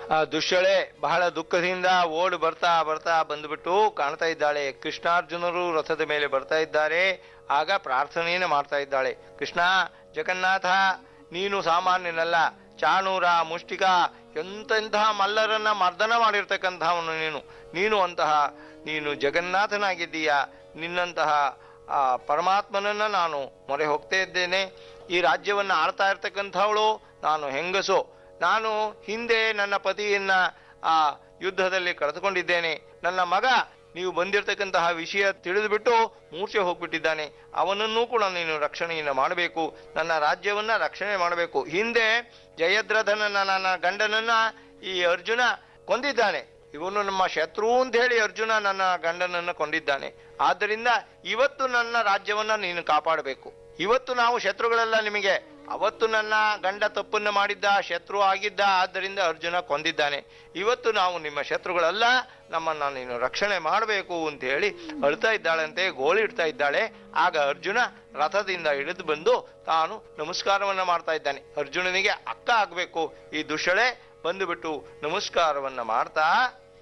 ಆ ದುಶ್ಯಳೆ ಬಹಳ ದುಃಖದಿಂದ ಓಡಿ ಬರ್ತಾ ಬರ್ತಾ ಬಂದ್ಬಿಟ್ಟು ಕಾಣ್ತಾ ಇದ್ದಾಳೆ ಕೃಷ್ಣಾರ್ಜುನರು ರಥದ ಮೇಲೆ ಬರ್ತಾ ಇದ್ದಾರೆ ಆಗ ಪ್ರಾರ್ಥನೆಯನ್ನು ಮಾಡ್ತಾ ಇದ್ದಾಳೆ ಕೃಷ್ಣ ಜಗನ್ನಾಥ ನೀನು ಸಾಮಾನ್ಯನಲ್ಲ ಚಾಣೂರ ಮುಷ್ಟಿಕ ಎಂತೆಂತಹ ಮಲ್ಲರನ್ನ ಮರ್ದನ ಮಾಡಿರ್ತಕ್ಕಂಥವನು ನೀನು ನೀನು ಅಂತಹ ನೀನು ಜಗನ್ನಾಥನಾಗಿದ್ದೀಯ ನಿನ್ನಂತಹ ಆ ಪರಮಾತ್ಮನನ್ನ ನಾನು ಮೊರೆ ಹೋಗ್ತಾ ಇದ್ದೇನೆ ಈ ರಾಜ್ಯವನ್ನ ಆಳ್ತಾ ಇರ್ತಕ್ಕಂಥವಳು ನಾನು ಹೆಂಗಸು ನಾನು ಹಿಂದೆ ನನ್ನ ಪತಿಯನ್ನ ಆ ಯುದ್ಧದಲ್ಲಿ ಕಳೆದುಕೊಂಡಿದ್ದೇನೆ ನನ್ನ ಮಗ ನೀವು ಬಂದಿರತಕ್ಕಂತಹ ವಿಷಯ ತಿಳಿದುಬಿಟ್ಟು ಮೂರ್ಛೆ ಹೋಗ್ಬಿಟ್ಟಿದ್ದಾನೆ ಅವನನ್ನೂ ಕೂಡ ನೀನು ರಕ್ಷಣೆಯನ್ನು ಮಾಡಬೇಕು ನನ್ನ ರಾಜ್ಯವನ್ನ ರಕ್ಷಣೆ ಮಾಡಬೇಕು ಹಿಂದೆ ಜಯದ್ರಥನನ್ನ ನನ್ನ ಗಂಡನನ್ನ ಈ ಅರ್ಜುನ ಕೊಂದಿದ್ದಾನೆ ಇವನು ನಮ್ಮ ಶತ್ರು ಅಂತ ಹೇಳಿ ಅರ್ಜುನ ನನ್ನ ಗಂಡನನ್ನ ಕೊಂದಿದ್ದಾನೆ ಆದ್ದರಿಂದ ಇವತ್ತು ನನ್ನ ರಾಜ್ಯವನ್ನ ನೀನು ಕಾಪಾಡಬೇಕು ಇವತ್ತು ನಾವು ಶತ್ರುಗಳೆಲ್ಲ ನಿಮಗೆ ಅವತ್ತು ನನ್ನ ಗಂಡ ತಪ್ಪನ್ನು ಮಾಡಿದ್ದ ಶತ್ರು ಆಗಿದ್ದ ಆದ್ದರಿಂದ ಅರ್ಜುನ ಕೊಂದಿದ್ದಾನೆ ಇವತ್ತು ನಾವು ನಿಮ್ಮ ಶತ್ರುಗಳಲ್ಲ ನಮ್ಮನ್ನ ನೀನು ರಕ್ಷಣೆ ಮಾಡಬೇಕು ಅಂತ ಹೇಳಿ ಅಳ್ತಾ ಇದ್ದಾಳಂತೆ ಗೋಳಿಡ್ತಾ ಇದ್ದಾಳೆ ಆಗ ಅರ್ಜುನ ರಥದಿಂದ ಇಳಿದು ಬಂದು ತಾನು ನಮಸ್ಕಾರವನ್ನ ಮಾಡ್ತಾ ಇದ್ದಾನೆ ಅರ್ಜುನನಿಗೆ ಅಕ್ಕ ಆಗ್ಬೇಕು ಈ ದುಶಳೆ ಬಂದುಬಿಟ್ಟು ನಮಸ್ಕಾರವನ್ನ ಮಾಡ್ತಾ